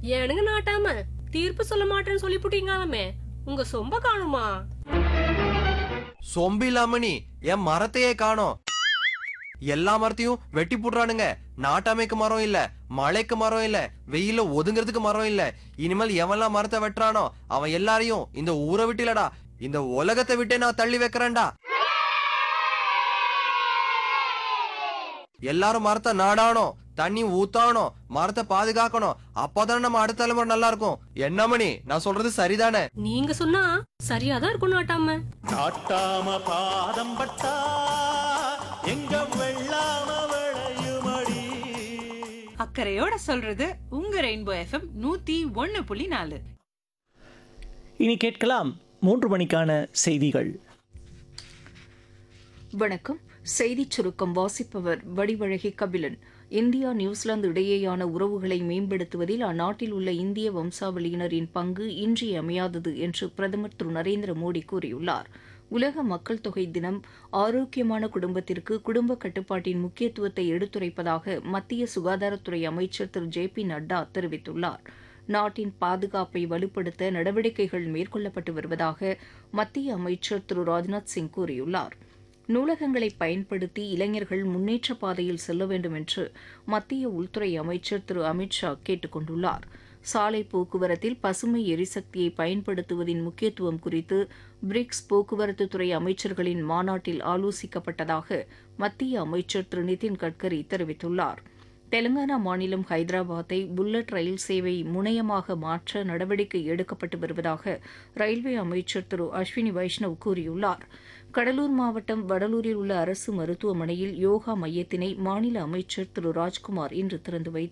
ஏனுங்க நாட்டாம தீர்ப்பு சொல்ல மாட்டேன்னு சொல்லி புட்டீங்களாமே உங்க சொம்ப காணுமா சொம்பு இல்லாம நீ என் மரத்தையே காணோம் எல்லா மரத்தையும் வெட்டி போடுறானுங்க நாட்டாமைக்கு மரம் இல்ல மழைக்கு மரம் இல்ல வெயில ஒதுங்கிறதுக்கு மரம் இல்ல இனிமேல் எவன்லாம் மரத்தை வெட்டுறானோ அவன் எல்லாரையும் இந்த ஊரை விட்டு இல்லடா இந்த உலகத்தை விட்டே நான் தள்ளி வைக்கிறேன்டா எல்லாரும் மரத்தை நாடானோம் தண்ணி ஊத்தானோம் மரத்தை பாதுகாக்கணும் அப்பதானே நம்ம அடுத்த தலைமுறை நல்லா இருக்கும் என்ன மணி நான் சொல்றது சரிதானே நீங்க சொன்னா சரியாதான் இருக்கும் நாட்டாம நாட்டாம பாதம் பட்டா எங்க வெள்ளாம விளையுமடி அக்கறையோட சொல்றது உங்க ரெயின்போ எஃப்எம் நூத்தி ஒன்னு புள்ளி நாலு இனி கேட்கலாம் மூன்று மணிக்கான செய்திகள் வணக்கம் செய்திச் சுருக்கம் வாசிப்பவர் வடிவழகி கபிலன் இந்தியா நியூசிலாந்து இடையேயான உறவுகளை மேம்படுத்துவதில் அந்நாட்டில் உள்ள இந்திய வம்சாவளியினரின் பங்கு இன்றியமையாதது என்று பிரதமர் திரு நரேந்திர மோடி கூறியுள்ளார் உலக மக்கள் தொகை தினம் ஆரோக்கியமான குடும்பத்திற்கு குடும்ப கட்டுப்பாட்டின் முக்கியத்துவத்தை எடுத்துரைப்பதாக மத்திய சுகாதாரத்துறை அமைச்சர் திரு ஜே பி நட்டா தெரிவித்துள்ளார் நாட்டின் பாதுகாப்பை வலுப்படுத்த நடவடிக்கைகள் மேற்கொள்ளப்பட்டு வருவதாக மத்திய அமைச்சர் திரு ராஜ்நாத் சிங் கூறியுள்ளார் நூலகங்களை பயன்படுத்தி இளைஞர்கள் முன்னேற்ற பாதையில் செல்ல வேண்டும் என்று மத்திய உள்துறை அமைச்சர் திரு அமித் ஷா கேட்டுக் கொண்டுள்ளார் சாலை போக்குவரத்தில் பசுமை எரிசக்தியை பயன்படுத்துவதின் முக்கியத்துவம் குறித்து பிரிக்ஸ் போக்குவரத்து துறை அமைச்சர்களின் மாநாட்டில் ஆலோசிக்கப்பட்டதாக மத்திய அமைச்சர் திரு நிதின் கட்கரி தெரிவித்துள்ளார் தெலங்கானா மாநிலம் ஹைதராபாத்தை புல்லட் ரயில் சேவை முனையமாக மாற்ற நடவடிக்கை எடுக்கப்பட்டு வருவதாக ரயில்வே அமைச்சர் திரு அஸ்வினி வைஷ்ணவ் கூறியுள்ளார் கடலூர் மாவட்டம் வடலூரில் உள்ள அரசு மருத்துவமனையில் யோகா மையத்தினை மாநில அமைச்சர் திரு ராஜ்குமார் இன்று திறந்து வைத்தார்